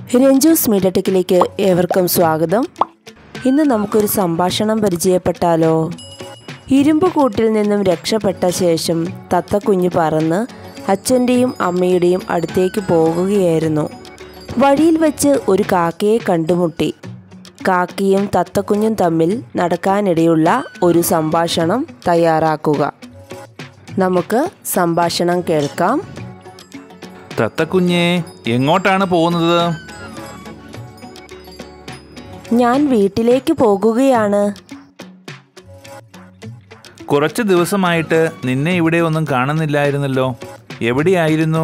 രഞ്ജൂസ് media ടെക്കിലേക്ക് ഏവർക്കും സ്വാഗതം ഇന്ന് നമുക്കൊരു സംഭാഷണം പരിചയപ്പെട്ടാലോ ഇരുമ്പ് കൂട്ടിൽ നിന്നും രക്ഷപ്പെട്ട ശേഷം തത്തക്കുഞ്ഞ് പറന്ന് അച്ഛൻ്റെയും അമ്മയുടെയും അടുത്തേക്ക് പോകുകയായിരുന്നു വഴിയിൽ വെച്ച് ഒരു കാക്കയെ കണ്ടുമുട്ടി കാക്കയും തത്തക്കുഞ്ഞും തമ്മിൽ നടക്കാനിടയുള്ള ഒരു സംഭാഷണം തയ്യാറാക്കുക നമുക്ക് സംഭാഷണം കേൾക്കാം തത്തക്കുഞ്ഞേ എങ്ങോട്ടാണ് പോകുന്നത് ഞാൻ വീട്ടിലേക്ക് പോകുകയാണ് കുറച്ച് ദിവസമായിട്ട് നിന്നെ ഇവിടെ ഒന്നും കാണുന്നില്ലായിരുന്നല്ലോ എവിടെയായിരുന്നു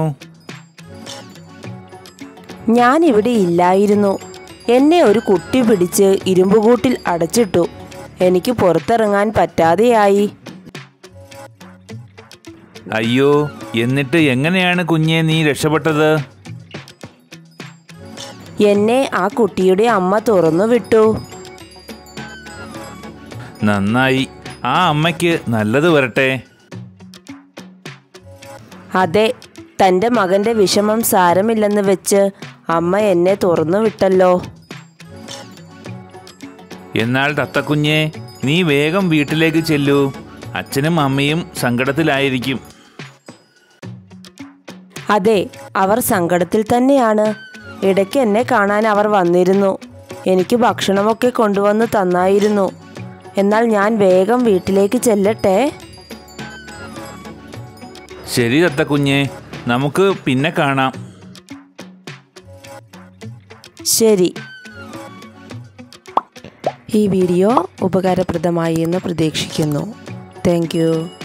ഞാൻ ഇവിടെ ഇല്ലായിരുന്നു എന്നെ ഒരു കുട്ടി പിടിച്ച് ഇരുമ്പുകൂട്ടിൽ അടച്ചിട്ടു എനിക്ക് പുറത്തിറങ്ങാൻ പറ്റാതെയായി അയ്യോ എന്നിട്ട് എങ്ങനെയാണ് കുഞ്ഞെ നീ രക്ഷപ്പെട്ടത് എന്നെ ആ കുട്ടിയുടെ അമ്മ തുറന്നു വിട്ടു നന്നായി ആ അമ്മയ്ക്ക് നല്ലത് വരട്ടെ അതെ തൻ്റെ മകൻ്റെ വിഷമം സാരമില്ലെന്ന് വെച്ച് അമ്മ എന്നെ തുറന്നു വിട്ടല്ലോ എന്നാൽ തത്തക്കുഞ്ഞെ നീ വേഗം വീട്ടിലേക്ക് ചെല്ലൂ അച്ഛനും അമ്മയും സങ്കടത്തിലായിരിക്കും അതെ അവർ സങ്കടത്തിൽ തന്നെയാണ് ഇടയ്ക്ക് എന്നെ കാണാൻ അവർ വന്നിരുന്നു എനിക്ക് ഭക്ഷണമൊക്കെ കൊണ്ടുവന്ന് തന്നായിരുന്നു എന്നാൽ ഞാൻ വേഗം വീട്ടിലേക്ക് ചെല്ലട്ടെ ശരി തത്തക്കുഞ്ഞെ നമുക്ക് പിന്നെ കാണാം ശരി ഈ വീഡിയോ ഉപകാരപ്രദമായി എന്ന് പ്രതീക്ഷിക്കുന്നു താങ്ക് യു